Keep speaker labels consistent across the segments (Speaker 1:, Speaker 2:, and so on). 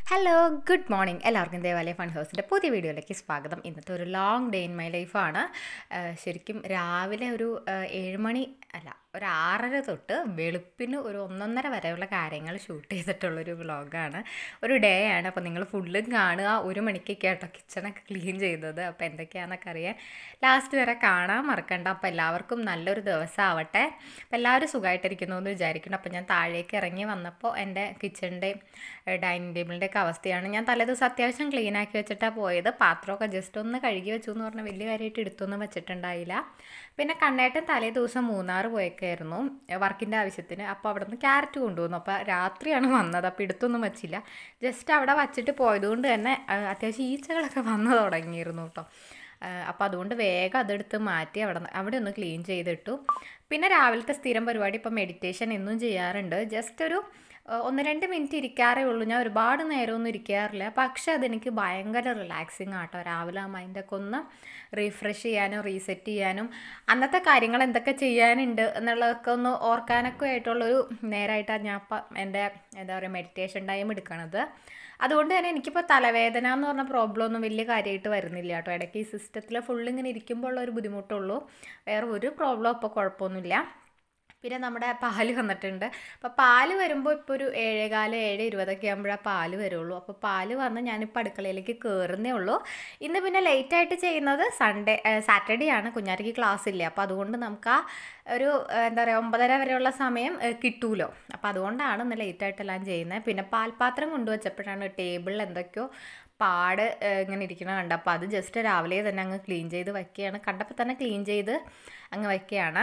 Speaker 1: hello good morning എല്ലാവർക്കും ദേവാലയ fun ഹൗസിൻ്റെ പുതിയ വീഡിയോയിലേക്ക് സ്വാഗതം ഇന്നത്തെ ഒരു ലോങ് ഡേ ഇൻ മൈ ലൈഫാണ് ശരിക്കും രാവിലെ ഒരു ഏഹ്, ഏഴ് മണി അല്ല ഒരു ആറര തൊട്ട് വെളുപ്പിന് ഒരു ഒന്നൊന്നര വരെയുള്ള കാര്യങ്ങൾ ഷൂട്ട് ചെയ്തിട്ടുള്ളൊരു വ്ളോഗാണ് ഒരു ഡേ ആണ് അപ്പോൾ നിങ്ങൾ ഫുള്ളും കാണുക ഒരു മണിക്കൊക്കെ ആട്ടോ കിച്ചണൊക്കെ ക്ലീൻ ചെയ്തത് അപ്പോൾ എന്തൊക്കെയാണെന്നൊക്കെ അറിയാൻ ലാസ്റ്റ് വരെ കാണാൻ മറക്കണ്ട അപ്പോൾ എല്ലാവർക്കും നല്ലൊരു ദിവസം ആവട്ടെ അപ്പോൾ എല്ലാവരും സുഖമായിട്ടിരിക്കുന്നു എന്ന് വിചാരിക്കുന്നു അപ്പോൾ ഞാൻ താഴേക്ക് ഇറങ്ങി വന്നപ്പോൾ എൻ്റെ കിച്ചണിൻ്റെയും ഡൈനിങ് ടേബിളിൻ്റെ ഒക്കെ അവസ്ഥയാണ് ഞാൻ തലേദിവസം അത്യാവശ്യം ക്ലീൻ ആക്കി വെച്ചിട്ടാണ് പോയത് പാത്രമൊക്കെ ജസ്റ്റ് ഒന്ന് കഴുകി വെച്ചു എന്ന് പറഞ്ഞാൽ വലിയ കാര്യമായിട്ട് എടുത്തൊന്നും വെച്ചിട്ടുണ്ടായില്ല പിന്നെ കണ്ണേട്ടൻ തലേ ദിവസം മൂന്നാർ പോയേക്കായിരുന്നു വർക്കിൻ്റെ ആവശ്യത്തിന് അപ്പോൾ അവിടെ നിന്ന് ക്യാരറ്റ് കൊണ്ടുവന്നു അപ്പോൾ രാത്രിയാണ് വന്നത് അപ്പോൾ എടുത്തൊന്നും വെച്ചില്ല ജസ്റ്റ് അവിടെ വച്ചിട്ട് പോയതുകൊണ്ട് തന്നെ ആ, അത്യാവശ്യം ഈച്ചകളൊക്കെ വന്നു തുടങ്ങിയിരുന്നു കേട്ടോ അപ്പോൾ അതുകൊണ്ട് വേഗം അതെടുത്ത് മാറ്റി അവിടെ അവിടെ ഒന്ന് ക്ലീൻ ചെയ്തിട്ടു പിന്നെ രാവിലത്തെ സ്ഥിരം പരിപാടി ഇപ്പോൾ മെഡിറ്റേഷൻ എന്നും ചെയ്യാറുണ്ട് ജസ്റ്റ് ഒരു ഏഹ്, ഒന്ന് രണ്ട് മിനിറ്റ് ഇരിക്കാറേ ഉള്ളൂ ഞാൻ ഒരുപാട് നേരമൊന്നും ഇരിക്കാറില്ല പക്ഷേ അതെനിക്ക് ഭയങ്കര റിലാക്സിങ് ആട്ടോ രാവിലെ ആ മൈൻഡൊക്കെ ഒന്ന് റീഫ്രഷ് ചെയ്യാനും റീസെറ്റ് ചെയ്യാനും അന്നത്തെ കാര്യങ്ങൾ എന്തൊക്കെ ചെയ്യാനുണ്ട് എന്നുള്ളതൊക്കെ ഒന്ന് ഓർക്കാനൊക്കെ ആയിട്ടുള്ളൊരു നേരമായിട്ടാണ് ഞാൻ ഇപ്പം എൻ്റെ എന്താ പറയുക മെഡിറ്റേഷൻ ടൈം എടുക്കണത് അതുകൊണ്ട് തന്നെ എനിക്കിപ്പോൾ തലവേദന എന്ന് പറഞ്ഞ പ്രോബ്ലം ഒന്നും വലിയ കാര്യമായിട്ട് വരുന്നില്ല കേട്ടോ ഇടയ്ക്ക് ഈ സിസ്റ്റത്തിൽ ഫുൾ ഇങ്ങനെ ഇരിക്കുമ്പോൾ ഉള്ള ഒരു ബുദ്ധിമുട്ടുള്ളൂ വേറെ ഒരു പ്രോബ്ലം ഇപ്പോൾ കുഴപ്പമൊന്നുമില്ല പിന്നെ നമ്മുടെ പാല് വന്നിട്ടുണ്ട് അപ്പോൾ പാല് വരുമ്പോൾ ഇപ്പോൾ ഒരു ഏഴേകാല് ഏഴ് ഇരുപതൊക്കെ ആകുമ്പോഴാണ് പാല് വരുള്ളൂ അപ്പോൾ പാല് വന്ന് ഞാനിപ്പോൾ അടുക്കളയിലേക്ക് കയറുന്നേ ഉള്ളൂ ഇന്ന് പിന്നെ ലേറ്റായിട്ട് ചെയ്യുന്നത് സൺഡേ സാറ്റർഡേ ആണ് കുഞ്ഞാറ്റയ്ക്ക് ക്ലാസ് ഇല്ല അപ്പോൾ അതുകൊണ്ട് നമുക്ക് ആ ഒരു ഏഹ്, എന്താ പറയുക ഒമ്പതര വരെയുള്ള സമയം ഏഹ്, കിട്ടൂലോ അപ്പോൾ അതുകൊണ്ടാണ് ഇന്ന് ലേറ്റായിട്ടെല്ലാം ചെയ്യുന്നത് പിന്നെ പാൽപാത്രം കൊണ്ടുവച്ചപ്പോഴാണ് ടേബിളിൽ എന്തൊക്കെയോ പാട് ഏഹ്, ഇങ്ങനെ ഇരിക്കണ കണ്ട അപ്പോൾ അത് ജസ്റ്റ് രാവിലെ തന്നെ അങ്ങ് ക്ലീൻ ചെയ്ത് വയ്ക്കുകയാണ് കണ്ടപ്പോൾ തന്നെ ക്ലീൻ ചെയ്ത് അങ്ങ് വയ്ക്കുകയാണ്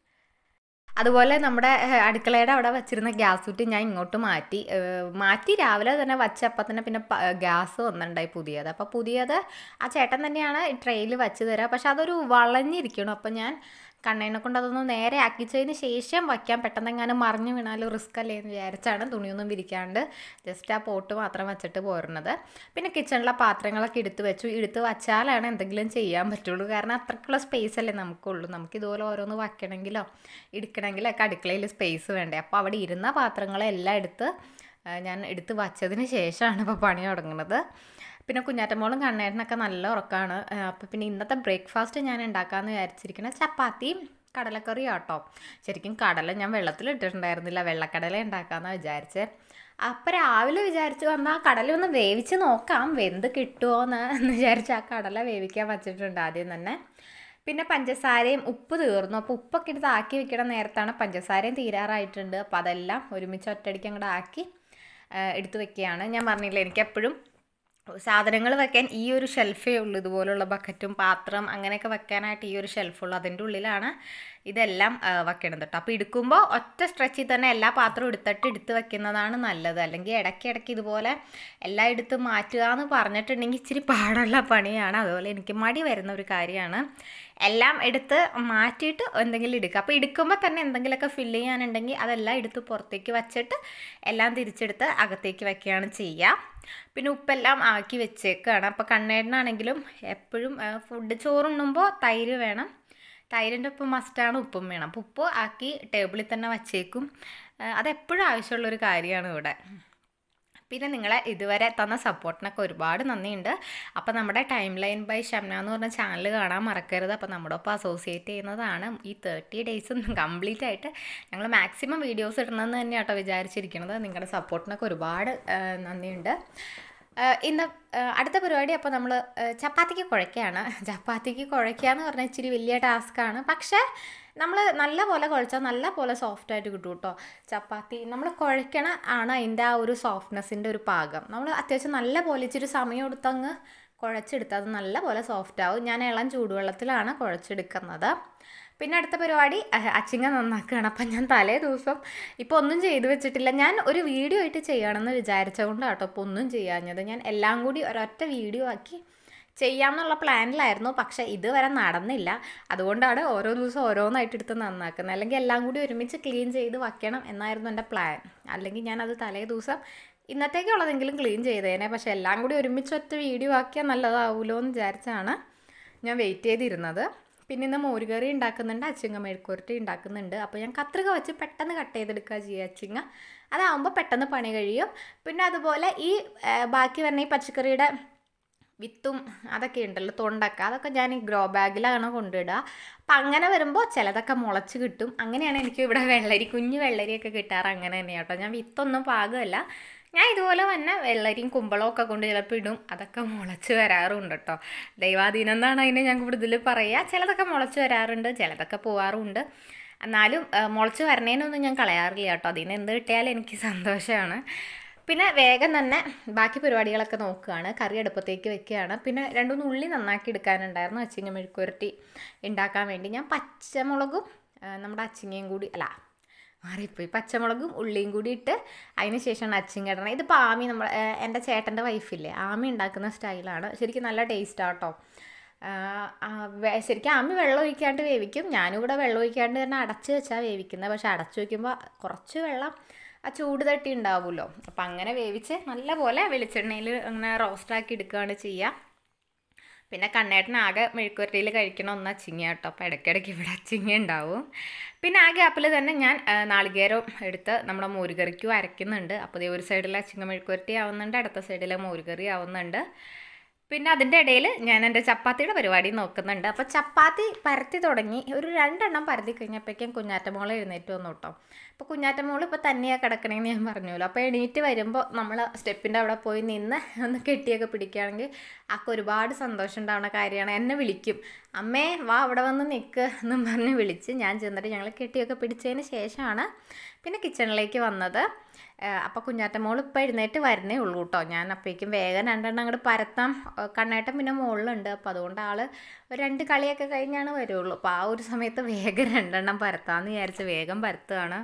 Speaker 1: അതുപോലെ നമ്മുടെ ഏഹ്, അടുക്കളയുടെ അവിടെ വെച്ചിരുന്ന ഗ്യാസ് കുറ്റി ഞാൻ ഇങ്ങോട്ട് മാറ്റി ഏഹ്, മാറ്റി രാവിലെ തന്നെ വച്ചപ്പോൾ തന്നെ പിന്നെ പ- ഗ്യാസ് വന്നിട്ടുണ്ടായി പുതിയത് അപ്പോൾ പുതിയത് ആ ചേട്ടൻ തന്നെയാണ് ട്രെയിൽ വെച്ച് തരാം പക്ഷെ അതൊരു വളഞ്ഞിരിക്കണം അപ്പോൾ ഞാൻ കണ്ണേനെ കൊണ്ട് അതൊന്ന് നേരെ ആക്കിച്ചതിന് ശേഷം വയ്ക്കാൻ പെട്ടെന്ന് എങ്ങാനും മറിഞ്ഞു വീണാലും റിസ്ക് അല്ലേ എന്ന് വിചാരിച്ചാണ് തുണിയൊന്നും വിരിക്കാണ്ട് ജസ്റ്റ് ആ പോട്ട് മാത്രം വെച്ചിട്ട് പോരുന്നത് പിന്നെ കിച്ചണിലെ പാത്രങ്ങളൊക്കെ എടുത്ത് വെച്ചു എടുത്ത് വച്ചാലാണ് എന്തെങ്കിലും ചെയ്യാൻ പറ്റുള്ളൂ കാരണം അത്രക്കുള്ള സ്പേസ് അല്ലേ നമുക്കുള്ളൂ നമുക്ക് ഇതുപോലെ ഓരോന്ന് വയ്ക്കണമെങ്കിലോ എടുക്കണമെങ്കിലോ ഒക്കെ അടുക്കളയിൽ സ്പേസ് വേണ്ടേ അപ്പോൾ അവിടെ ഇരുന്ന പാത്രങ്ങളെല്ലാം എടുത്ത് ആ, ഞാൻ എടുത്ത് വച്ചതിന് ശേഷമാണ് ഇപ്പോൾ പണി തുടങ്ങുന്നത് പിന്നെ കുഞ്ഞാറ്റമോളും കണ്ണേട്ടനൊക്കെ നല്ല ഉറക്കമാണ് അപ്പോൾ പിന്നെ ഇന്നത്തെ ബ്രേക്ക്ഫാസ്റ്റ് ഞാൻ ഉണ്ടാക്കാമെന്ന് വിചാരിച്ചിരിക്കുന്നത് ചപ്പാത്തിയും കടലക്കറിയും ആട്ടോ ശരിക്കും കടല ഞാൻ വെള്ളത്തിലിട്ടിട്ടുണ്ടായിരുന്നില്ല വെള്ളക്കടല ഉണ്ടാക്കാമെന്നാണ് വിചാരിച്ചത് അപ്പോൾ രാവിലെ വിചാരിച്ച് വന്നാൽ കടല ഒന്ന് വേവിച്ച് നോക്കാം വെന്ത് കിട്ടുമോ എന്ന് എന്ന് വിചാരിച്ച് ആ കടല വേവിക്കാൻ വച്ചിട്ടുണ്ട് ആദ്യം തന്നെ പിന്നെ പഞ്ചസാരയും ഉപ്പ് തീർന്നു അപ്പോൾ ഉപ്പൊക്കെ എടുത്ത് ആക്കി വെക്കണ നേരത്താണ് പഞ്ചസാരയും തീരാറായിട്ടുണ്ട് അപ്പോൾ അതെല്ലാം ഒരുമിച്ച് ഒറ്റയടിക്ക് അങ്ങോട്ട് ആക്കി ആ, എടുത്ത് വെക്കുകയാണ് ഞാൻ പറഞ്ഞില്ല എനിക്ക് എപ്പോഴും സാധനങ്ങൾ വെക്കാൻ ഈ ഒരു ഷെൽഫേ ഉള്ളൂ ഇതുപോലുള്ള ബക്കറ്റും പാത്രം അങ്ങനെയൊക്കെ വെക്കാനായിട്ട് ഈ ഒരു ഷെൽഫുള്ളൂ അതിൻ്റെ ഉള്ളിലാണ് ഇതെല്ലാം ആ, വെക്കണത് കേട്ടോ അപ്പോൾ എടുക്കുമ്പോൾ ഒറ്റ സ്ട്രെച്ചിൽ തന്നെ എല്ലാ പാത്രവും എടുത്തിട്ട് എടുത്ത് വെക്കുന്നതാണ് നല്ലത് അല്ലെങ്കിൽ ഇടയ്ക്ക് ഇടയ്ക്ക് ഇതുപോലെ എല്ലാം എടുത്ത് മാറ്റുക എന്ന് പറഞ്ഞിട്ടുണ്ടെങ്കിൽ ഇച്ചിരി പാടുള്ള പണിയാണ് അതുപോലെ എനിക്ക് മടി വരുന്ന ഒരു കാര്യമാണ് എല്ലാം എടുത്ത് മാറ്റിയിട്ട് എന്തെങ്കിലും എടുക്കുക അപ്പോൾ എടുക്കുമ്പോൾ തന്നെ എന്തെങ്കിലുമൊക്കെ ഫില്ല് ചെയ്യാനുണ്ടെങ്കിൽ അതെല്ലാം എടുത്ത് പുറത്തേക്ക് വച്ചിട്ട് എല്ലാം തിരിച്ചെടുത്ത് അകത്തേക്ക് വെക്കുകയാണ് ചെയ്യുക പിന്നെ ഉപ്പെല്ലാം ആക്കി വെച്ചേക്കാണ് അപ്പോൾ കണ്ണേടനാണെങ്കിലും എപ്പോഴും ഫുഡ് ചോറുണ്ണുമ്പോൾ തൈര് വേണം തൈരിൻ്റെ ഒപ്പം മസ്റ്റാണ് ഉപ്പും വേണം അപ്പോൾ ഉപ്പ് ആക്കി ടേബിളിൽ തന്നെ വച്ചേക്കും ആ, അതെപ്പോഴും ആവശ്യമുള്ളൊരു കാര്യമാണ് ഇവിടെ പിന്നെ നിങ്ങളെ ഇതുവരെ തന്ന സപ്പോർട്ടിനൊക്കെ ഒരുപാട് നന്ദിയുണ്ട് അപ്പോൾ നമ്മുടെ ടൈം ലൈൻ ബൈ ഷംന എന്ന് പറഞ്ഞ ചാനൽ കാണാൻ മറക്കരുത് അപ്പോൾ നമ്മുടെ ഒപ്പം അസോസിയേറ്റ് ചെയ്യുന്നതാണ് ഈ തേർട്ടി ഡേയ്സും കംപ്ലീറ്റ് ആയിട്ട് ഞങ്ങൾ മാക്സിമം വീഡിയോസ് ഇടണമെന്ന് തന്നെയാണ് കേട്ടോ വിചാരിച്ചിരിക്കുന്നത് നിങ്ങളുടെ സപ്പോർട്ടിനൊക്കെ ഒരുപാട് ആ, നന്ദിയുണ്ട് ആ, ഇന്ന് ആ, അടുത്ത പരിപാടി അപ്പോൾ നമ്മൾ ചപ്പാത്തിക്ക് കുഴയ്ക്കുകയാണ് ചപ്പാത്തിക്ക് കുഴയ്ക്കുക എന്ന് പറഞ്ഞാൽ ഇച്ചിരി വലിയ ടാസ്ക്കാണ് പക്ഷേ നമ്മൾ നല്ല പോലെ കുഴച്ചാൽ നല്ല പോലെ സോഫ്റ്റ് ആയിട്ട് കിട്ടും കേട്ടോ ചപ്പാത്തി നമ്മൾ കുഴയ്ക്കണ ആണ് അതിൻ്റെ ആ ഒരു സോഫ്റ്റ്നെസ്സിൻ്റെ ഒരു പാകം നമ്മൾ അത്യാവശ്യം നല്ല പോലെ ഇച്ചിരി സമയം എടുത്തങ്ങ് കുഴച്ചെടുത്ത് അത് നല്ല പോലെ സോഫ്റ്റ് ആവും ഞാൻ ഇളം ചൂടുവെള്ളത്തിലാണ് കുഴച്ചെടുക്കുന്നത് പിന്നെ അടുത്ത പരിപാടി അഹ്, അച്ചിങ്ങ നന്നാക്കുകയാണ് അപ്പം ഞാൻ തലേ ദിവസം ഇപ്പോൾ ഒന്നും ചെയ്തു വെച്ചിട്ടില്ല ഞാൻ ഒരു വീഡിയോ ആയിട്ട് ചെയ്യണമെന്ന് വിചാരിച്ചുകൊണ്ട് കേട്ടോ ഇപ്പോൾ ഒന്നും ചെയ്യാഞ്ഞത് ഞാൻ എല്ലാം കൂടി ഒരൊറ്റ വീഡിയോ ആക്കി ചെയ്യാമെന്നുള്ള പ്ലാനിലായിരുന്നു പക്ഷേ ഇതുവരെ നടന്നില്ല അതുകൊണ്ടാണ് ഓരോ ദിവസം ഓരോന്നായിട്ട് എടുത്ത് നന്നാക്കുന്നത് അല്ലെങ്കിൽ എല്ലാം കൂടി ഒരുമിച്ച് ക്ലീൻ ചെയ്ത് വയ്ക്കണം എന്നായിരുന്നു എൻ്റെ പ്ലാൻ അല്ലെങ്കിൽ ഞാനത് തലേ ദിവസം ഇന്നത്തേക്കുള്ളതെങ്കിലും ക്ലീൻ ചെയ്തേനെ പക്ഷേ എല്ലാം കൂടി ഒരുമിച്ച് ഒറ്റ വീഡിയോ ആക്കിയാൽ നല്ലതാവുമല്ലോ എന്ന് വിചാരിച്ചാണ് ഞാൻ വെയിറ്റ് ചെയ്തിരുന്നത് പിന്നെ ഇന്ന് മോരുകറി ഉണ്ടാക്കുന്നുണ്ട് അച്ചിങ്ങ മെഴുക്കുരട്ടി ഉണ്ടാക്കുന്നുണ്ട് അപ്പോൾ ഞാൻ കത്രിക വെച്ച് പെട്ടെന്ന് കട്ട് ചെയ്തെടുക്കുക ചെയ്യുക അച്ചിങ്ങ അതാകുമ്പോൾ പെട്ടെന്ന് പണി കഴിയും പിന്നെ അതുപോലെ ഈ ആ, ബാക്കി വരുന്ന ഈ പച്ചക്കറിയുടെ വിത്തും അതൊക്കെ ഉണ്ടല്ലോ തൊണ്ടൊക്കെ അതൊക്കെ ഞാൻ ഈ ഗ്രോ ബാഗിലാണ് കൊണ്ടിടുക അപ്പം അങ്ങനെ വരുമ്പോൾ ചിലതൊക്കെ മുളച്ച് കിട്ടും അങ്ങനെയാണ് എനിക്ക് ഇവിടെ വെള്ളരി കുഞ്ഞു വെള്ളരിയൊക്കെ കിട്ടാറ് അങ്ങനെ തന്നെയാണ് കേട്ടോ ഞാൻ വിത്തൊന്നും പാകമല്ല ഞാൻ ഇതുപോലെ തന്നെ വെള്ളരിയും കുമ്പളവും ഒക്കെ കൊണ്ട് ചിലപ്പോൾ ഇടും അതൊക്കെ മുളച്ച് വരാറുണ്ട് കേട്ടോ ദൈവാധീനം എന്നാണ് അതിനെ ഞാൻ കൂടുതൽ പറയുക ചിലതൊക്കെ മുളച്ച് വരാറുണ്ട് ചിലതൊക്കെ പോവാറുണ്ട് എന്നാലും ആ, മുളച്ച് വരണേനൊന്നും ഞാൻ കളയാറില്ല കേട്ടോ അതിന് എന്ത് കിട്ടിയാലും എനിക്ക് സന്തോഷമാണ് പിന്നെ വേഗം തന്നെ ബാക്കി പരിപാടികളൊക്കെ നോക്കുകയാണ് കറി അടുപ്പത്തേക്ക് വെക്കുകയാണ് പിന്നെ രണ്ടുമൂന്ന് ഉള്ളി നന്നാക്കി എടുക്കാനുണ്ടായിരുന്നു അച്ചിങ്ങ മെഴുക്കുരട്ടി ഉണ്ടാക്കാൻ വേണ്ടി ഞാൻ പച്ചമുളകും ആ, നമ്മുടെ അച്ചിങ്ങയും കൂടി അല്ല മാറിപ്പോയി പച്ചമുളകും ഉള്ളിയും കൂടി ഇട്ട് അതിന് ശേഷമാണ് അച്ചിങ്ങ ഇടണം ഇതിപ്പോൾ ആമി നമ്മൾ എൻ്റെ ചേട്ടൻ്റെ വൈഫില്ലേ ആമി ഉണ്ടാക്കുന്ന സ്റ്റൈലാണ് ശരിക്കും നല്ല ടേസ്റ്റാണ് കേട്ടോ ശരിക്കും ആമി വെള്ളം ഒഴിക്കാണ്ട് വേവിക്കും ഞാനും ഇവിടെ വെള്ളം ഒഴിക്കാണ്ട് തന്നെ അടച്ച് വെച്ചാൽ വേവിക്കുന്നത് പക്ഷെ അടച്ച് വയ്ക്കുമ്പോൾ കുറച്ച് വെള്ളം ആ ചൂട് തട്ടി ഉണ്ടാവുമല്ലോ അപ്പം അങ്ങനെ വേവിച്ച് നല്ലപോലെ വെളിച്ചെണ്ണയിൽ അങ്ങനെ റോസ്റ്റാക്കി എടുക്കുകയാണ് ചെയ്യുക പിന്നെ കണ്ണേട്ടൻ ആകെ മെഴുക്കുവരട്ടിയിൽ കഴിക്കണ ഒന്ന് അച്ചിങ്ങ കേട്ടോ അപ്പോൾ ഇടയ്ക്കിടയ്ക്ക് ഇവിടെ അച്ചിങ്ങ ഉണ്ടാവും പിന്നെ ആ ഗ്യാപ്പിൽ തന്നെ ഞാൻ ആ, നാളികേരം എടുത്ത് നമ്മുടെ മോരുകറിക്കും അരയ്ക്കുന്നുണ്ട് അപ്പോൾ ദേ ഒരു സൈഡിൽ അച്ചിങ്ങ മെഴുക്കുവരട്ടി ആവുന്നുണ്ട് അടുത്ത സൈഡിൽ മോരുകറി ആവുന്നുണ്ട് പിന്നെ അതിൻ്റെ ഇടയിൽ ഞാൻ എൻ്റെ ചപ്പാത്തിയുടെ പരിപാടി നോക്കുന്നുണ്ട് അപ്പോൾ ചപ്പാത്തി പരത്തി തുടങ്ങി ഒരു രണ്ടെണ്ണം പരത്തി കഴിഞ്ഞപ്പോഴേക്കും കുഞ്ഞാറ്റമോൾ എഴുന്നേറ്റ് വന്നു കേട്ടോ അപ്പോൾ കുഞ്ഞാറ്റമോൾ ഇപ്പോൾ തന്നെയാണ് കിടക്കണമെന്ന് ഞാൻ പറഞ്ഞല്ലോ അപ്പോൾ എണീറ്റ് വരുമ്പോൾ നമ്മൾ സ്റ്റെപ്പിൻ്റെ അവിടെ പോയി നിന്ന് ഒന്ന് കെട്ടിയൊക്കെ പിടിക്കുകയാണെങ്കിൽ ആൾക്ക് ഒരുപാട് സന്തോഷം ഉണ്ടാവുന്ന കാര്യമാണ് എന്നെ വിളിക്കും അമ്മേ വാ അവിടെ വന്ന് നിൽക്ക് എന്നും പറഞ്ഞ് വിളിച്ച് ഞാൻ ചെന്നിട്ട് ഞങ്ങൾ കെട്ടിയൊക്കെ പിടിച്ചതിന് ശേഷമാണ് പിന്നെ കിച്ചണിലേക്ക് വന്നത് അപ്പോൾ കുഞ്ഞാറ്റമോൾ ഇപ്പോൾ എഴുന്നേറ്റ് വരുന്നേ ഉള്ളൂ കേട്ടോ ഞാൻ അപ്പോഴേക്കും വേഗം രണ്ടെണ്ണം അങ്ങോട്ട് പരത്താം ഏഹ് കണ്ണേട്ടൻ പിന്നെ മുകളിലുണ്ട് അപ്പോൾ അതുകൊണ്ട് ആൾ ഒരു രണ്ട് കളിയൊക്കെ കഴിഞ്ഞാണ് വരുള്ളൂ അപ്പോൾ ആ ഒരു സമയത്ത് വേഗം രണ്ടെണ്ണം പരത്താമെന്ന് വിചാരിച്ച് വേഗം പരത്തുകയാണ്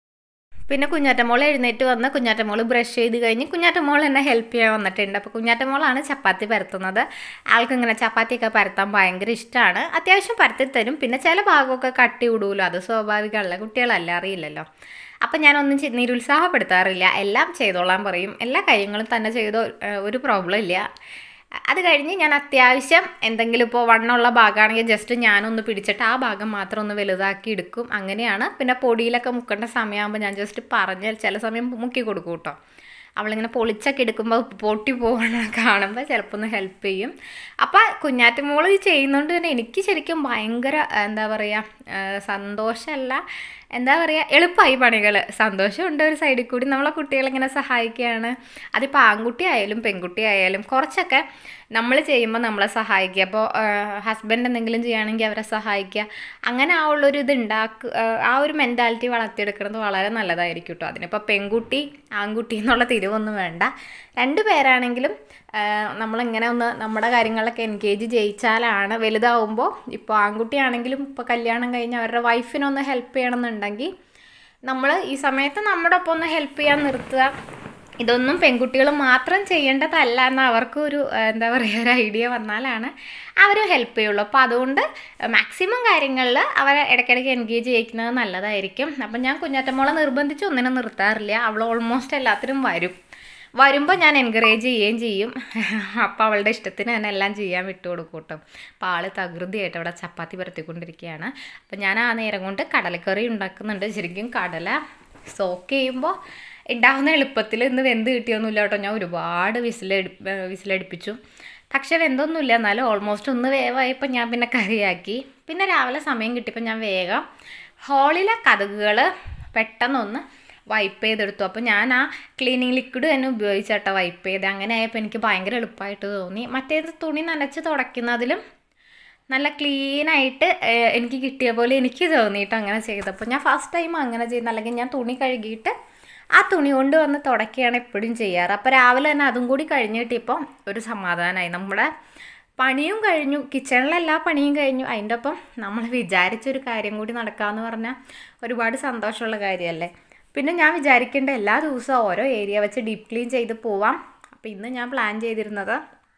Speaker 1: പിന്നെ കുഞ്ഞാറ്റമോൾ എഴുന്നേറ്റ് വന്ന് കുഞ്ഞാറ്റമോൾ ബ്രഷ് ചെയ്ത് കഴിഞ്ഞ് കുഞ്ഞാറ്റമോൾ എന്നെ ഹെൽപ്പ് ചെയ്യാൻ വന്നിട്ടുണ്ട് അപ്പോൾ കുഞ്ഞാറ്റമോളാണ് ചപ്പാത്തി പരത്തുന്നത് ആൾക്ക് ഇങ്ങനെ ചപ്പാത്തിയൊക്കെ പരത്താൻ ഭയങ്കര ഇഷ്ടമാണ് അത്യാവശ്യം പരത്തി തരും പിന്നെ ചില ഭാഗമൊക്കെ കട്ടി വിടുമല്ലോ അത് സ്വാഭാവികമല്ല കുട്ടികളല്ല അറിയില്ലല്ലോ അപ്പം ഞാനൊന്നും ചെ- നിരുത്സാഹപ്പെടുത്താറില്ല എല്ലാം ചെയ്തോളാൻ പറയും എല്ലാ കാര്യങ്ങളും തന്നെ ചെയ്തോ ഏഹ് ഒരു പ്രോബ്ലം ഇല്ല അത് കഴിഞ്ഞ് ഞാൻ അത്യാവശ്യം എന്തെങ്കിലും ഇപ്പോൾ വണ്ണമുള്ള ഭാഗമാണെങ്കിൽ ജസ്റ്റ് ഞാനൊന്ന് പിടിച്ചിട്ട് ആ ഭാഗം മാത്രം ഒന്ന് വലുതാക്കി എടുക്കും അങ്ങനെയാണ് പിന്നെ പൊടിയിലൊക്കെ മുക്കേണ്ട സമയമാകുമ്പോൾ ഞാൻ ജസ്റ്റ് പറഞ്ഞ് ചില സമയം മുക്കി കൊടുക്കും കേട്ടോ അവളിങ്ങനെ പൊളിച്ചൊക്കെ എടുക്കുമ്പോൾ പൊട്ടി പോകണ കാണുമ്പോൾ ചിലപ്പോൾ ഒന്ന് ഹെൽപ്പ് ചെയ്യും അപ്പോൾ കുഞ്ഞാറ്റമോൾ ഇത് ചെയ്യുന്നതുകൊണ്ട് തന്നെ എനിക്ക് ശരിക്കും ഭയങ്കര എന്താ പറയുക സന്തോഷമല്ല എന്താ പറയുക എളുപ്പമായി പണികൾ സന്തോഷമുണ്ട് ഒരു സൈഡിൽ കൂടി നമ്മളെ കുട്ടികളിങ്ങനെ സഹായിക്കുകയാണ് അതിപ്പോൾ ആൺകുട്ടി ആയാലും പെൺകുട്ടി ആയാലും കുറച്ചൊക്കെ നമ്മൾ ചെയ്യുമ്പോൾ നമ്മളെ സഹായിക്കുക അപ്പോൾ ഹസ്ബൻഡ് എന്തെങ്കിലും ചെയ്യുകയാണെങ്കിൽ അവരെ സഹായിക്കുക അങ്ങനെ ആ ഉള്ളൊരു ഇത് ഉണ്ടാക്കുക ആ ഒരു മെൻറ്റാലിറ്റി വളർത്തിയെടുക്കുന്നത് വളരെ നല്ലതായിരിക്കും കേട്ടോ അതിനിപ്പോൾ പെൺകുട്ടി ആൺകുട്ടി എന്നുള്ള തിരിവൊന്നും വേണ്ട രണ്ട് പേരാണെങ്കിലും ആ, നമ്മളിങ്ങനെ ഒന്ന് നമ്മുടെ കാര്യങ്ങളിലൊക്കെ എൻഗേജ് ചെയ്യിച്ചാലാണ് വലുതാവുമ്പോൾ ഇപ്പോൾ ആൺകുട്ടിയാണെങ്കിലും ഇപ്പോൾ കല്യാണം കഴിഞ്ഞ് അവരുടെ വൈഫിനൊന്ന് ഹെൽപ്പ് ചെയ്യണമെന്നുണ്ടെങ്കിൽ നമ്മൾ ഈ സമയത്ത് നമ്മുടെ ഒപ്പം ഒന്ന് ഹെൽപ്പ് ചെയ്യാൻ നിർത്തുക ഇതൊന്നും പെൺകുട്ടികൾ മാത്രം ചെയ്യേണ്ടതല്ല എന്ന് അവർക്ക് ഒരു ആ, എന്താ പറയുക ഒരു ഐഡിയ വന്നാലാണ് അവർ ഹെൽപ്പ് ചെയ്യുള്ളൂ അപ്പോൾ അതുകൊണ്ട് മാക്സിമം കാര്യങ്ങളിൽ അവരെ ഇടയ്ക്കിടയ്ക്ക് എൻഗേജ് ചെയ്യിക്കുന്നത് നല്ലതായിരിക്കും അപ്പം ഞാൻ കുഞ്ഞാറ്റമോളെ നിർബന്ധിച്ച് ഒന്നിനും നിർത്താറില്ല അവൾ ഓൾമോസ്റ്റ് എല്ലാത്തിനും വരും വരുമ്പോൾ ഞാൻ എൻകറേജ് ചെയ്യുകയും ചെയ്യും അപ്പോൾ അവളുടെ ഇഷ്ടത്തിന് തന്നെ എല്ലാം ചെയ്യാൻ വിട്ടു കൊടുക്കും കേട്ടോ അപ്പോൾ ആൾ തകൃതിയായിട്ട് അവിടെ ചപ്പാത്തി പരത്തിക്കൊണ്ടിരിക്കുകയാണ് അപ്പോൾ ഞാൻ ആ നേരം കൊണ്ട് കടലക്കറി ഉണ്ടാക്കുന്നുണ്ട് ശരിക്കും കടല സോക്ക് ചെയ്യുമ്പോൾ ഉണ്ടാവുന്ന എളുപ്പത്തിൽ ഇന്ന് വെന്ത് കിട്ടിയൊന്നുമില്ല കേട്ടോ ഞാൻ ഒരുപാട് വിസിലടി വിസിലടിപ്പിച്ചു പക്ഷേ വെന്തൊന്നുമില്ല എന്നാലും ഓൾമോസ്റ്റ് ഒന്ന് വേവായപ്പോൾ ഞാൻ പിന്നെ കറിയാക്കി പിന്നെ രാവിലെ സമയം കിട്ടിയപ്പോൾ ഞാൻ വേഗം ഹോളിലെ കഥകുകൾ പെട്ടെന്നൊന്ന് വൈപ്പ് ചെയ്തെടുത്തു അപ്പോൾ ഞാൻ ആ ക്ലീനിങ് ലിക്വിഡ് തന്നെ ഉപയോഗിച്ചാട്ടോ വൈപ്പ് ചെയ്ത് അങ്ങനെ ആയപ്പോൾ എനിക്ക് ഭയങ്കര എളുപ്പമായിട്ട് തോന്നി മറ്റേത് തുണി നനച്ച് തുടയ്ക്കുന്നതിലും നല്ല ക്ലീനായിട്ട് എനിക്ക് കിട്ടിയ പോലെ എനിക്ക് തോന്നിയിട്ട് അങ്ങനെ ചെയ്തപ്പോൾ ഞാൻ ഫസ്റ്റ് ടൈം അങ്ങനെ ചെയ്യുന്ന അല്ലെങ്കിൽ ഞാൻ തുണി കഴുകിയിട്ട് ആ തുണി കൊണ്ട് വന്ന് തുടയ്ക്കുകയാണ് എപ്പോഴും ചെയ്യാറ് അപ്പോൾ രാവിലെ തന്നെ അതും കൂടി കഴിഞ്ഞ് കിട്ടിയപ്പോൾ ഒരു സമാധാനമായി നമ്മുടെ പണിയും കഴിഞ്ഞു കിച്ചണിലെ എല്ലാ പണിയും കഴിഞ്ഞു അതിൻ്റെ ഒപ്പം നമ്മൾ വിചാരിച്ചൊരു കാര്യം കൂടി നടക്കാമെന്ന് പറഞ്ഞാൽ ഒരുപാട് സന്തോഷമുള്ള കാര്യമല്ലേ പിന്നെ ഞാൻ വിചാരിക്കേണ്ട എല്ലാ ദിവസവും ഓരോ ഏരിയ വെച്ച് ഡീപ്പ് ക്ലീൻ ചെയ്ത് പോവാം അപ്പോൾ ഇന്ന് ഞാൻ പ്ലാൻ ചെയ്തിരുന്നത്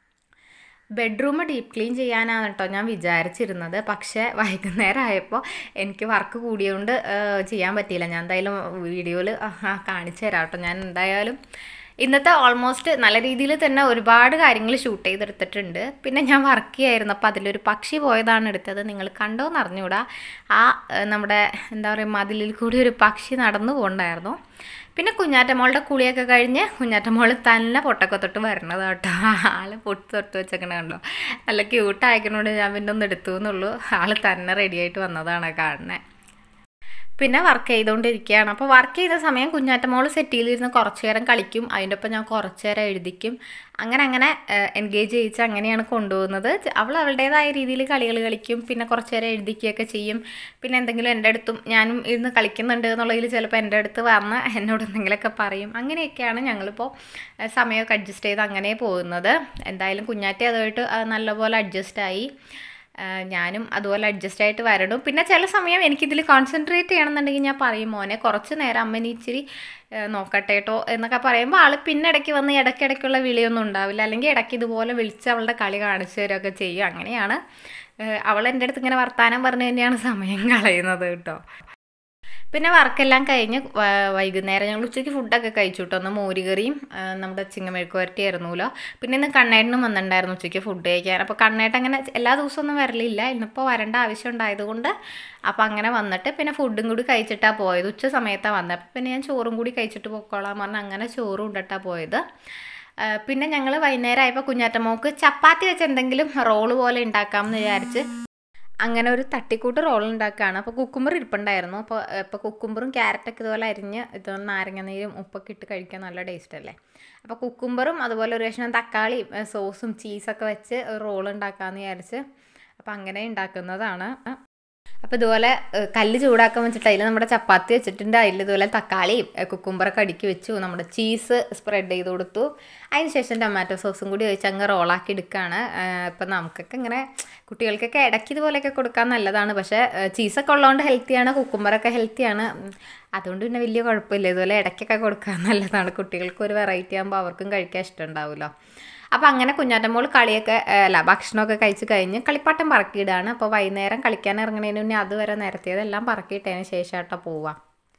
Speaker 1: ബെഡ്റൂം ഡീപ്പ് ക്ലീൻ ചെയ്യാനാണ് കേട്ടോ ഞാൻ വിചാരിച്ചിരുന്നത് പക്ഷേ വൈകുന്നേരം ആയപ്പോൾ എനിക്ക് വർക്ക് കൂടിയതുകൊണ്ട് ഏഹ്, ചെയ്യാൻ പറ്റിയില്ല ഞാൻ എന്തായാലും വീഡിയോയിൽ കാണിച്ചു തരാം കേട്ടോ ഞാൻ എന്തായാലും ഇന്നത്തെ ഓൾമോസ്റ്റ് നല്ല രീതിയിൽ തന്നെ ഒരുപാട് കാര്യങ്ങൾ ഷൂട്ട് ചെയ്തെടുത്തിട്ടുണ്ട് പിന്നെ ഞാൻ വർക്ക് ചെയ്യായിരുന്നു അപ്പോൾ അതിലൊരു പക്ഷി പോയതാണ് എടുത്തത് നിങ്ങൾ കണ്ടോന്ന് അറിഞ്ഞൂടാ ആ ഏഹ്, നമ്മുടെ എന്താ പറയുക മതിലിൽ കൂടി ഒരു പക്ഷി നടന്നു പോകണ്ടായിരുന്നു പിന്നെ കുഞ്ഞാറ്റമ്മളുടെ കുളിയൊക്കെ കഴിഞ്ഞ് കുഞ്ഞാറ്റമ്മൾ തന്നെ പൊട്ടൊക്കെ തൊട്ട് വരണത് കേട്ടോ ആള് പൊട്ട് തൊട്ട് വെച്ചേക്കണ കണ്ടോ നല്ല ക്യൂട്ട് ആയിക്കണോണ്ട് ഞാൻ പിന്നെ ഒന്ന് എടുത്തു എന്നുള്ളൂ ആള് തന്നെ റെഡി ആയിട്ട് വന്നതാണ് കാണുന്നത് പിന്നെ വർക്ക് ചെയ്തുകൊണ്ടിരിക്കുകയാണ് അപ്പോൾ വർക്ക് ചെയ്യുന്ന സമയം കുഞ്ഞാറ്റമോൾ സെറ്റിയിലിരുന്ന് കുറച്ച് നേരം കളിക്കും അതിൻ്റെ ഒപ്പം ഞാൻ കുറച്ച് നേരം എഴുതിക്കും അങ്ങനെ അങ്ങനെ എൻഗേജ് ചെയ്യിച്ച് അങ്ങനെയാണ് കൊണ്ടുപോകുന്നത് ച- അവൾ അവളുടേതായ രീതിയിൽ കളികൾ കളിക്കും പിന്നെ കുറച്ച് നേരം എഴുതിക്കുകയൊക്കെ ചെയ്യും പിന്നെ എന്തെങ്കിലും എൻ്റെ അടുത്തും ഞാനും ഇരുന്ന് കളിക്കുന്നുണ്ട് എന്നുള്ളതിൽ ചിലപ്പോൾ എൻ്റെ അടുത്ത് വന്ന് എന്നോട് എന്തെങ്കിലുമൊക്കെ പറയും അങ്ങനെയൊക്കെയാണ് ഞങ്ങളിപ്പോൾ ഏഹ്, സമയമൊക്കെ അഡ്ജസ്റ്റ് ചെയ്ത് അങ്ങനെ പോകുന്നത് എന്തായാലും കുഞ്ഞാറ്റെ അതുമായിട്ട് ആ, നല്ലപോലെ അഡ്ജസ്റ്റ് ആയി ആ, ഞാനും അതുപോലെ അഡ്ജസ്റ്റ് ആയിട്ട് വരണം പിന്നെ ചില സമയം എനിക്കിതിൽ കോൺസെൻട്രേറ്റ് ചെയ്യണമെന്നുണ്ടെങ്കിൽ ഞാൻ പറയും മോനെ കുറച്ച് നേരം അമ്മ നീ ഇച്ചിരി ആ, നോക്കട്ടെ കേട്ടോ എന്നൊക്കെ പറയുമ്പോൾ ആൾ പിന്നെ ഇടയ്ക്ക് വന്ന് ഇടയ്ക്കിടയ്ക്കുള്ള വിളിയൊന്നും ഉണ്ടാവില്ല അല്ലെങ്കിൽ ഇടയ്ക്ക് ഇതുപോലെ വിളിച്ച് അവളുടെ കളി കാണിച്ചു തരികയൊക്കെ ചെയ്യും അങ്ങനെയാണ് ആ, അവൾ എൻ്റെ അടുത്ത് ഇങ്ങനെ വർത്താനം പറഞ്ഞു തന്നെയാണ് സമയം കളയുന്നത് കേട്ടോ പിന്നെ വർക്കെല്ലാം കഴിഞ്ഞ് വ- വൈകുന്നേരം ഞങ്ങൾ ഉച്ചയ്ക്ക് ഫുഡൊക്കെ കഴിച്ചു കേട്ടോ ഒന്ന് മോരുകറിയും ആ, നമ്മുടെ ചിങ്ങമെഴുക്ക് വരട്ടി ആയിരുന്നല്ലോ പിന്നെ ഇന്ന് കണ്ണേട്ടനും വന്നിട്ടുണ്ടായിരുന്നു ഉച്ചയ്ക്ക് ഫുഡ് കഴിക്കാൻ അപ്പോൾ കണ്ണേട്ടൻ അങ്ങനെ എല്ലാ ദിവസവും ഒന്നും വരലില്ല ഇന്നിപ്പോൾ വരേണ്ട ആവശ്യം ഉണ്ടായതുകൊണ്ട് അപ്പോൾ അങ്ങനെ വന്നിട്ട് പിന്നെ ഫുഡും കൂടി കഴിച്ചിട്ടാണ് പോയത് ഉച്ച സമയത്താണ് വന്നത് അപ്പോൾ പിന്നെ ഞാൻ ചോറും കൂടി കഴിച്ചിട്ട് പൊക്കോളാം പറഞ്ഞ് അങ്ങനെ ചോറും ഉണ്ടിട്ടാണ് പോയത് ആ, പിന്നെ ഞങ്ങൾ വൈകുന്നേരം ആയപ്പോൾ കുഞ്ഞാറ്റമ്മോക്ക് ചപ്പാത്തി വെച്ച് എന്തെങ്കിലും റോള് പോലെ ഉണ്ടാക്കാമെന്ന് വിചാരിച്ച് അങ്ങനെ ഒരു തട്ടിക്കൂട്ട് റോൾ ഉണ്ടാക്കുകയാണ് അപ്പോൾ കുക്കുമ്പർ ഇരിപ്പുണ്ടായിരുന്നു അപ്പോൾ ഇപ്പോൾ കുക്കുമ്പറും ക്യാരറ്റൊക്കെ ഇതുപോലെ അരിഞ്ഞ് ഇത് നാരങ്ങ നീരും ഉപ്പൊക്കെ ഇട്ട് കഴിക്കാൻ നല്ല ടേസ്റ്റ് അല്ലേ അപ്പോൾ കുക്കുമ്പറും അതുപോലെ ഒരു കഷ്ണം തക്കാളിയും ഏ, സോസും ചീസൊക്കെ വെച്ച് ഒരു റോൾ ഉണ്ടാക്കാമെന്ന് വിചാരിച്ച് അപ്പോൾ അങ്ങനെ ഉണ്ടാക്കുന്നതാണ് അപ്പോൾ ഇതുപോലെ ഏ, കല്ല് ചൂടാക്കാൻ വെച്ചിട്ട് അതിൽ നമ്മുടെ ചപ്പാത്തി വെച്ചിട്ടുണ്ട് അതിൽ ഇതുപോലെ തക്കാളിയും ഏ, കുക്കുമ്പറൊക്കെ അടുക്കി വെച്ചു നമ്മുടെ ചീസ് സ്പ്രെഡ് ചെയ്ത് കൊടുത്തു അതിന് ശേഷം ടൊമാറ്റോ സോസും കൂടി ഒഴിച്ച് അങ്ങ് റോളാക്കി എടുക്കുകയാണ് ഇപ്പം നമുക്കൊക്കെ ഇങ്ങനെ കുട്ടികൾക്കൊക്കെ ഇടയ്ക്ക് ഇതുപോലെയൊക്കെ കൊടുക്കാൻ നല്ലതാണ് പക്ഷേ ഏ, ചീസൊക്കെ ഉള്ളതുകൊണ്ട് ഹെൽത്തിയാണ് കുക്കുമ്പറൊക്കെ ഹെൽത്തിയാണ് ഉം, അതുകൊണ്ട് പിന്നെ വലിയ കുഴപ്പമില്ല ഇതുപോലെ ഇടയ്ക്കൊക്കെ കൊടുക്കാൻ നല്ലതാണ് കുട്ടികൾക്ക് ഒരു വെറൈറ്റി ആകുമ്പോൾ അവർക്കും കഴിക്കാൻ ഇഷ്ടമുണ്ടാവുമല്ലോ അപ്പോൾ അങ്ങനെ കുഞ്ഞാറ്റമ്മോൾ കളിയൊക്കെ ഏ, അല്ല ഭക്ഷണമൊക്കെ കഴിച്ച് കഴിഞ്ഞ് കളിപ്പാട്ടം പറക്കിയിടാണ് അപ്പോൾ വൈകുന്നേരം കളിക്കാൻ ഇറങ്ങുന്നതിന് മുന്നേ അതുവരെ നിരത്തിയതെല്ലാം പറക്കിയിട്ടതിന് ശേഷം കേട്ടോ പോവാം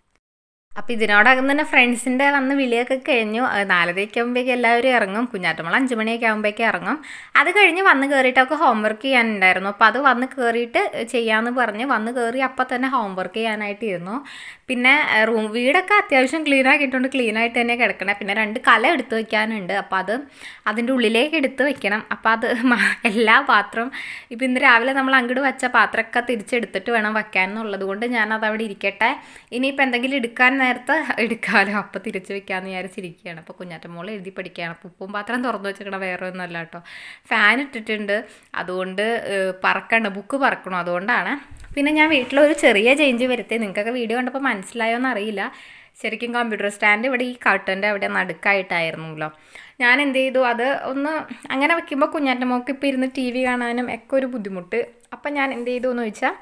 Speaker 1: അപ്പോൾ ഇതിനോടകം തന്നെ ഫ്രണ്ട്സിൻ്റെ വന്ന് വിളിയൊക്കെ കഴിഞ്ഞു അത് നാലരയൊക്കെ ആകുമ്പോഴേക്കും എല്ലാവരും ഇറങ്ങും കുഞ്ഞാറ്റമ്മൾ അഞ്ച് മണിയൊക്കെ ആകുമ്പോഴേക്കും ഇറങ്ങും അത് കഴിഞ്ഞ് വന്ന് കയറിയിട്ടൊക്കെ ഹോംവർക്ക് ചെയ്യാനുണ്ടായിരുന്നു അപ്പോൾ അത് വന്ന് കയറിയിട്ട് ചെയ്യാമെന്ന് പറഞ്ഞ് വന്ന് കയറി അപ്പം തന്നെ ഹോംവർക്ക് ചെയ്യാനായിട്ട് ഇരുന്നു പിന്നെ റൂം വീടൊക്കെ അത്യാവശ്യം ക്ലീൻ ആക്കിയിട്ടുണ്ട് ക്ലീൻ ആയിട്ട് തന്നെ കിടക്കണേ പിന്നെ രണ്ട് കല എടുത്ത് വെക്കാനുണ്ട് അപ്പോൾ അത് അതിൻ്റെ ഉള്ളിലേക്ക് എടുത്ത് വെക്കണം അപ്പോൾ അത് മ- എല്ലാ പാത്രം ഇപ്പം ഇന്ന് രാവിലെ നമ്മൾ അങ്ങോട്ട് വെച്ച പാത്രമൊക്കെ തിരിച്ചെടുത്തിട്ട് വേണം വെക്കാൻ എന്നുള്ളത് കൊണ്ട് ഞാനത് അവിടെ ഇരിക്കട്ടെ ഇനിയിപ്പോൾ എന്തെങ്കിലും എടുക്കാൻ നേരത്തെ എടുക്കാമല്ലോ അപ്പോൾ തിരിച്ച് വെക്കാമെന്ന് വിചാരിച്ചിരിക്കുകയാണ് അപ്പോൾ കുഞ്ഞാറ്റമ്മോൾ എഴുതി പഠിക്കുകയാണ് അപ്പോൾ ഉപ്പും പാത്രം തുറന്നു വെച്ചിരിക്കണ വേറെ ഒന്നുമല്ല കേട്ടോ ഫാൻ ഇട്ടിട്ടുണ്ട് അതുകൊണ്ട് ഏഹ്, പറക്കണ്ട ബുക്ക് പറക്കണം അതുകൊണ്ടാണ് പിന്നെ ഞാൻ വീട്ടിലൊരു ചെറിയ ചേഞ്ച് വരുത്തി നിങ്ങൾക്കൊക്കെ വീഡിയോ കണ്ടപ്പോൾ മനസ്സിലായോ എന്നറിയില്ല ശരിക്കും കമ്പ്യൂട്ടർ സ്റ്റാൻഡ് ഇവിടെ ഈ കർട്ടൻ്റെ അവിടെ നടുക്കായിട്ടായിരുന്നല്ലോ ഞാൻ എന്ത് ചെയ്തു അത് ഒന്ന് അങ്ങനെ വെക്കുമ്പോൾ കുഞ്ഞാറ്റമ്മോക്ക് ഇപ്പോൾ ഇരുന്ന് ടി വി കാണാനും ഒക്കെ ഒരു ബുദ്ധിമുട്ട് അപ്പം ഞാൻ എന്ത് ചെയ്തു എന്ന് ചോദിച്ചാൽ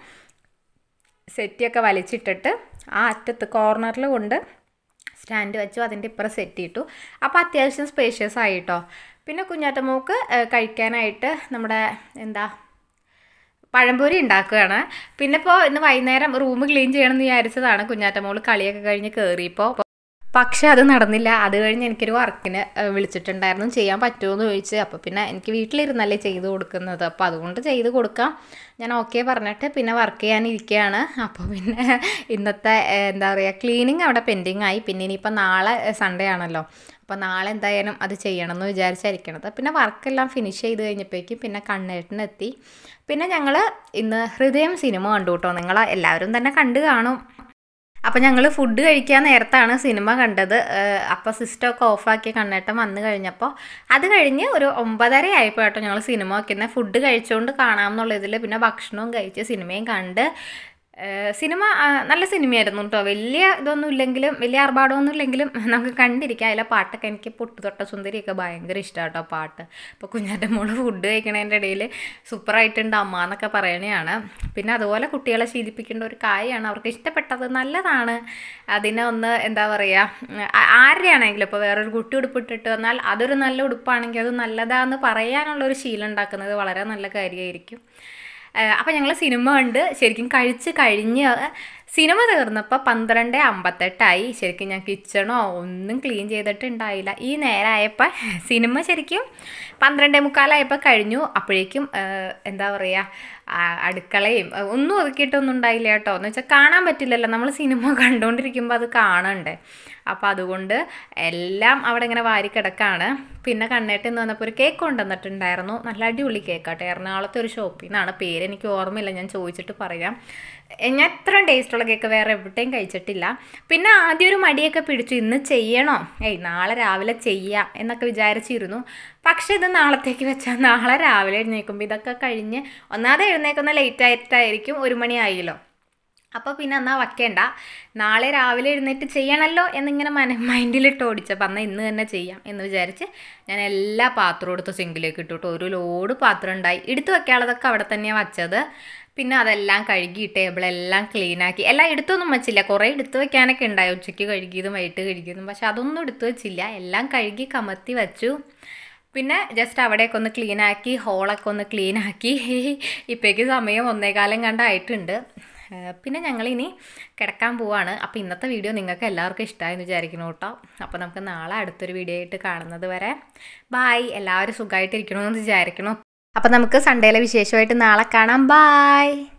Speaker 1: സെറ്റിയൊക്കെ വലിച്ചിട്ടിട്ട് ആ അറ്റത്ത് കോർണറിൽ കൊണ്ട് സ്റ്റാൻഡ് വെച്ചു അതിൻ്റെ ഇപ്പുറം സെറ്റ് ഇട്ടു അപ്പോൾ അത്യാവശ്യം സ്പേഷ്യസ് ആയിട്ടോ പിന്നെ കുഞ്ഞാറ്റമ്മോക്ക് ഏഹ്, കഴിക്കാനായിട്ട് നമ്മുടെ എന്താ പഴംപൊരി ഉണ്ടാക്കുകയാണ് പിന്നെ ഇപ്പോൾ ഇന്ന് വൈകുന്നേരം റൂം ക്ലീൻ ചെയ്യണമെന്ന് വിചാരിച്ചതാണ് കുഞ്ഞാറ്റമ്മോള് കളിയൊക്കെ കഴിഞ്ഞ് കയറിയപ്പോൾ പക്ഷെ അത് നടന്നില്ല അത് കഴിഞ്ഞ് എനിക്കൊരു വർക്കിന് ഏഹ്, വിളിച്ചിട്ടുണ്ടായിരുന്നു ചെയ്യാൻ പറ്റുമോ എന്ന് ചോദിച്ച് അപ്പോൾ പിന്നെ എനിക്ക് വീട്ടിലിരുന്നല്ലേ ചെയ്ത് കൊടുക്കുന്നത് അപ്പോൾ അതുകൊണ്ട് ചെയ്ത് കൊടുക്കാം ഞാൻ ഓക്കെ പറഞ്ഞിട്ട് പിന്നെ വർക്ക് ചെയ്യാനിരിക്കുകയാണ് അപ്പോൾ പിന്നെ ഇന്നത്തെ ഏഹ്, എന്താ പറയുക ക്ലീനിങ് അവിടെ പെൻഡിങ് ആയി പിന്നെ ഇനിയിപ്പോൾ നാളെ സൺഡേ ആണല്ലോ അപ്പോൾ നാളെ എന്തായാലും അത് ചെയ്യണം എന്ന് വിചാരിച്ചായിരിക്കണത് പിന്നെ വർക്കെല്ലാം ഫിനിഷ് ചെയ്ത് കഴിഞ്ഞപ്പോഴേക്കും പിന്നെ കണ്ണേട്ടനെത്തി പിന്നെ ഞങ്ങൾ ഇന്ന് ഹൃദയം സിനിമ കണ്ടു കേട്ടോ നിങ്ങൾ എല്ലാവരും തന്നെ കണ്ടു കാണും അപ്പോൾ ഞങ്ങൾ ഫുഡ് കഴിക്കാൻ നേരത്താണ് സിനിമ കണ്ടത് ഏഹ് അപ്പോൾ സിസ്റ്റമൊക്കെ ഓഫാക്കി കണ്ണേട്ടം വന്നു കഴിഞ്ഞപ്പോൾ അത് കഴിഞ്ഞ് ഒരു ഒമ്പതര ആയപ്പോൾ കേട്ടോ ഞങ്ങൾ സിനിമ വയ്ക്കുന്നത് ഫുഡ് കഴിച്ചുകൊണ്ട് കാണാമെന്നുള്ള ഇതിൽ പിന്നെ ഭക്ഷണവും കഴിച്ച് സിനിമയും കണ്ട് ഏഹ് സിനിമ ആ, നല്ല സിനിമയായിരുന്നു കേട്ടോ വലിയ ഇതൊന്നും ഇല്ലെങ്കിലും വലിയ ആർഭാടമൊന്നും ഇല്ലെങ്കിലും നമുക്ക് കണ്ടിരിക്കാം അതിലെ പാട്ടൊക്കെ എനിക്ക് പൊട്ടുതൊട്ട സുന്ദരിയൊക്കെ ഭയങ്കര ഇഷ്ടമാണ് കേട്ടോ പാട്ട് ഇപ്പോൾ കുഞ്ഞാൻ്റെ മോള് ഫുഡ് കഴിക്കണതിൻ്റെ ഇടയിൽ സൂപ്പറായിട്ടുണ്ട് അമ്മ എന്നൊക്കെ പറയണതാണ് പിന്നെ അതുപോലെ കുട്ടികളെ ശീലിപ്പിക്കേണ്ട ഒരു കാര്യമാണ് അവർക്ക് ഇഷ്ടപ്പെട്ടത് നല്ലതാണ് അതിനെ ഒന്ന് എന്താ പറയുക ആരുടെയാണെങ്കിലും ഇപ്പോൾ വേറൊരു കുട്ടി ഉടുപ്പിട്ടിട്ട് വന്നാൽ അതൊരു നല്ല ഉടുപ്പാണെങ്കിൽ അത് നല്ലതാന്ന് പറയാനുള്ളൊരു ശീലം ഉണ്ടാക്കുന്നത് വളരെ നല്ല കാര്യമായിരിക്കും അപ്പോൾ ഞങ്ങൾ സിനിമ കണ്ട് ശരിക്കും കഴിച്ച് കഴിഞ്ഞ് സിനിമ തീർന്നപ്പോൾ പന്ത്രണ്ട് അമ്പത്തെട്ടായി ശരിക്കും ഞാൻ കിച്ചണോ ഒന്നും ക്ലീൻ ചെയ്തിട്ടുണ്ടായില്ല ഈ നേരമായപ്പോൾ സിനിമ ശരിക്കും പന്ത്രണ്ടേ മുക്കാലായപ്പോൾ കഴിഞ്ഞു അപ്പോഴേക്കും ആ, എന്താ പറയുക ആ, അടുക്കളയും ആ, ഒന്നും ഒതുക്കിയിട്ടൊന്നും ഉണ്ടായില്ല കേട്ടോ എന്ന് വെച്ചാൽ കാണാൻ പറ്റില്ലല്ലോ നമ്മൾ സിനിമ കണ്ടുകൊണ്ടിരിക്കുമ്പോൾ അത് കാണണ്ടേ അപ്പോൾ അതുകൊണ്ട് എല്ലാം അവിടെ ഇങ്ങനെ വാരി കിടക്കാണ് പിന്നെ കണ്ണേട്ട് എന്ന് വന്നപ്പോൾ ഒരു കേക്ക് കൊണ്ടുവന്നിട്ടുണ്ടായിരുന്നു നല്ല അടിപൊളി കേക്കാട്ടോ എറണാകുളത്തെ ഒരു ഷോപ്പിൽ നിന്നാണ് പേര് എനിക്ക് ഓർമ്മയില്ല ഞാൻ ചോദിച്ചിട്ട് പറയാം എ, ഞാൻ ഇത്രയും ടേസ്റ്റുള്ള കേക്ക് വേറെ എവിടെയും കഴിച്ചിട്ടില്ല പിന്നെ ആദ്യം ഒരു മടിയൊക്കെ പിടിച്ചു ഇന്ന് ചെയ്യണോ ഏയ് നാളെ രാവിലെ ചെയ്യാം എന്നൊക്കെ വിചാരിച്ചിരുന്നു പക്ഷേ ഇത് നാളത്തേക്ക് വെച്ചാൽ നാളെ രാവിലെ എഴുന്നേൽക്കുമ്പോൾ ഇതൊക്കെ കഴിഞ്ഞ് ഒന്നാമത് എഴുന്നേക്കുന്ന ലേറ്റ് ആയിട്ടായിരിക്കും ഒരു മണിയായില്ലോ അപ്പോൾ പിന്നെ എന്നാൽ വയ്ക്കേണ്ട നാളെ രാവിലെ എഴുന്നേറ്റ് ചെയ്യണമല്ലോ എന്നിങ്ങനെ മന മൈൻഡിലിട്ട് ഓടിച്ചപ്പോൾ എന്നാൽ ഇന്ന് തന്നെ ചെയ്യാം എന്ന് വിചാരിച്ച് ഞാൻ എല്ലാ പാത്രവും എടുത്ത് സിങ്കിലേക്ക് ഇട്ടിട്ട് ഒരു ലോഡ് പാത്രം ഉണ്ടായി എടുത്തു വെക്കാനുള്ളതൊക്കെ അവിടെ തന്നെയാണ് വച്ചത് പിന്നെ അതെല്ലാം കഴുകി ടേബിളെല്ലാം ക്ലീൻ ആക്കി എല്ലാം എടുത്തൊന്നും വെച്ചില്ല കുറേ എടുത്തു വെക്കാനൊക്കെ ഉണ്ടായി ഉച്ചയ്ക്ക് കഴുകിയതും വൈകിട്ട് കഴുകിയതും പക്ഷെ അതൊന്നും എടുത്തു വെച്ചില്ല എല്ലാം കഴുകി കമത്തി വച്ചു പിന്നെ ജസ്റ്റ് അവിടെയൊക്കെ ഒന്ന് ക്ലീൻ ആക്കി ഹോളൊക്കെ ഒന്ന് ക്ലീൻ ആക്കി ഇപ്പോഴേക്ക് സമയം ഒന്നേകാലം കണ്ടായിട്ടുണ്ട് ഏഹ് പിന്നെ ഞങ്ങളിനി കിടക്കാൻ പോവാണ് അപ്പോൾ ഇന്നത്തെ വീഡിയോ നിങ്ങൾക്ക് എല്ലാവർക്കും ഇഷ്ടമായെന്ന് വിചാരിക്കുന്നു കേട്ടോ അപ്പോൾ നമുക്ക് നാളെ അടുത്തൊരു വീഡിയോ ആയിട്ട് കാണുന്നത് വരെ ബായ് എല്ലാവരും സുഖമായിട്ടിരിക്കണമെന്ന് വിചാരിക്കണം അപ്പോൾ നമുക്ക് സൺഡേയിലെ വിശേഷമായിട്ട് നാളെ കാണാം ബായ്